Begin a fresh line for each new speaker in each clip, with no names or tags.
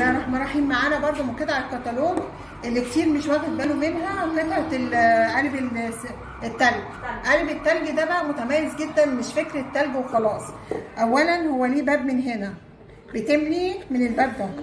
الله الرحمن الرحيم معانا برضو من قطع الكتالوج اللي كتير مش واخد باله منها قطعه ال- قالب ال- التلج قالب التلج ده بقى متميز جدا مش فكره تلج وخلاص اولا هو ليه باب من هنا بتملي من الباب ده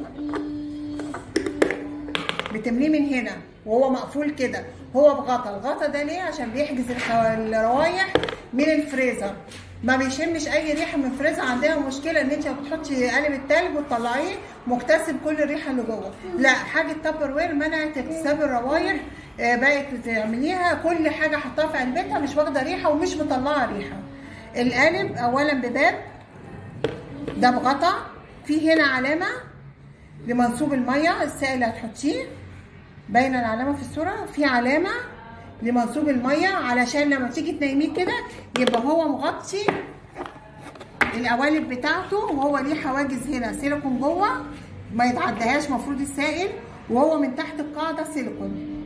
بتمليه من هنا وهو مقفول كده هو بغطا الغطا ده ليه عشان بيحجز الخو- الروايح من الفريزر ما بيشمش اي ريحه من الفريزر عندنا مشكله ان انت بتحطي قالب التلج وتطلعيه مكتسب كل الريحه اللي جوه لا حاجه تابر وير منعت اكتساب الروايح آه، بقت تعمليها كل حاجه حطها في علبتها مش واخده ريحه ومش مطلعه ريحه القالب اولا بباب ده بغطا في هنا علامه لمنسوب الميه السائل اللي هتحطيه باينه العلامه في الصوره في علامه لمنسوب الميه علشان لما تيجي تنيميه كده يبقى هو مغطي القوالب بتاعته وهو ليه حواجز هنا سيليكون جوه ما يتعدهاش مفروض السائل وهو من تحت القاعده سيليكون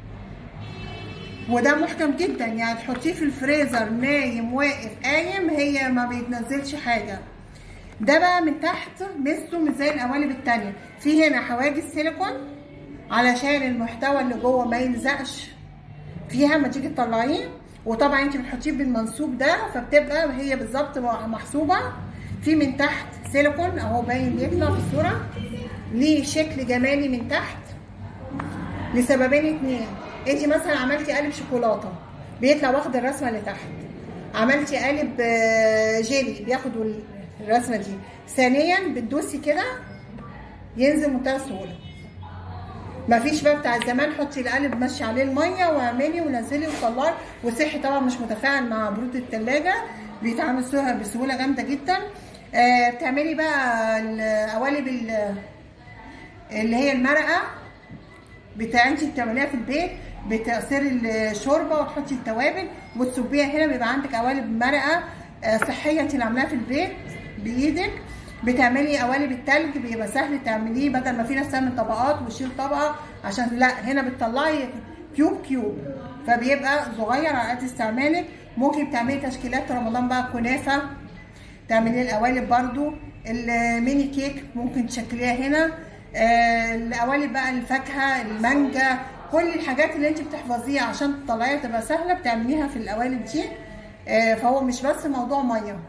وده محكم جدا يعني تحطيه في الفريزر نايم واقف قايم هي ما بيتنزلش حاجه ده بقى من تحت ميزته مش زي القوالب التانية في هنا حواجز سيليكون علشان المحتوى اللي جوه ما يلزقش فيها ما تيجي تطلعيه وطبعا انت بتحطيه بالمنسوب ده فبتبقى هي بالظبط محسوبه في من تحت سيليكون اهو باين بيطلع في الصوره ليه شكل جمالي من تحت لسببين اتنين انت مثلا عملتي قالب شوكولاته بيطلع واخد الرسمه اللي تحت عملتي قالب آه، جيلي بياخد الرسمه دي ثانيا بتدوسي كده ينزل منتهى السهوله مفيش بقى بتاع زمان حطي القالب مشي عليه الميه واعملي ونزلي وطلعي وصحي طبعا مش متفاعل مع برود التلاجة بيتعمل سهل بسهوله جامده جدا آه بتعملي بقى القوالب ال- اللي هي المرقه بتاع انت بتعمليها في البيت بتعصري الشوربه وتحطي التوابل وتصبيها هنا بيبقى عندك قوالب مرقه آه، صحيه انت اللي عاملاها في البيت بايدك بتعملي قوالب التلج بيبقى سهل تعمليه بدل ما في ناس تعمل طبقات وتشيل طبقه عشان لا هنا بتطلعي كيوب كيوب فبيبقى صغير على قد استعمالك ممكن تعملي تشكيلات رمضان بقى كنافه تعملي القوالب برضو الميني كيك ممكن تشكليها هنا آه، القوالب بقى الفاكهه المانجا كل الحاجات اللي انت بتحفظيها عشان تطلعيها تبقى سهله بتعمليها في القوالب دي آه، فهو مش بس موضوع ميه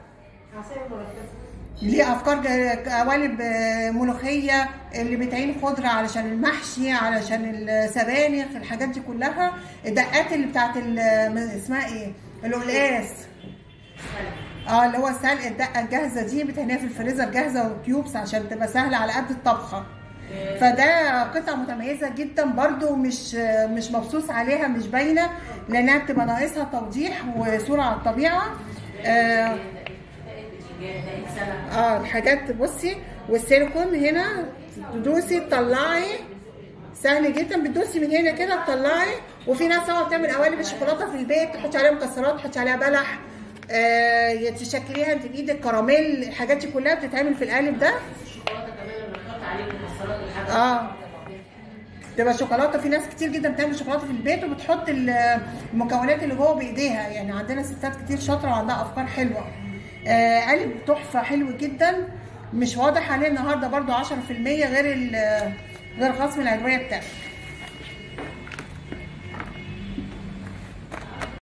ليه افكار ج- قوالب آه، ملوخيه اللي بتعين خضره علشان المحشي علشان السبانخ الحاجات دي كلها الدقات اللي بتاعت ال- اسمها ايه القلقاس اه اللي هو السلق الدقه الجاهزه دي بتهنيها في الفريزر جاهزه وكيوبس عشان تبقى سهله على قد الطبخه فده قطعه متميزه جدا برضو مش مش مبسوط عليها مش باينه لانها بتبقى ناقصها توضيح وصوره على الطبيعه آه اه الحاجات بصي والسيليكون هنا تدوسي تطلعي سهل جدا بتدوسي من هنا كده تطلعي وفي ناس طبعا بتعمل قوالب الشوكولاته في البيت تحطي عليها مكسرات تحطي عليها بلح آه تشكليها انت بايدك كراميل الحاجات دي كلها بتتعمل في القالب ده
الشوكولاته كمان لما نحط عليه مكسرات والحاجات
اه تبقى شوكولاته في ناس كتير جدا بتعمل شوكولاته في البيت وبتحط ال- المكونات اللي جوه بايديها يعني عندنا ستات كتير شاطره وعندها افكار حلوه آه قالب تحفه حلو جدا مش واضح عليه النهارده برضو 10% غير ال- غير خصم العدويه بتاعه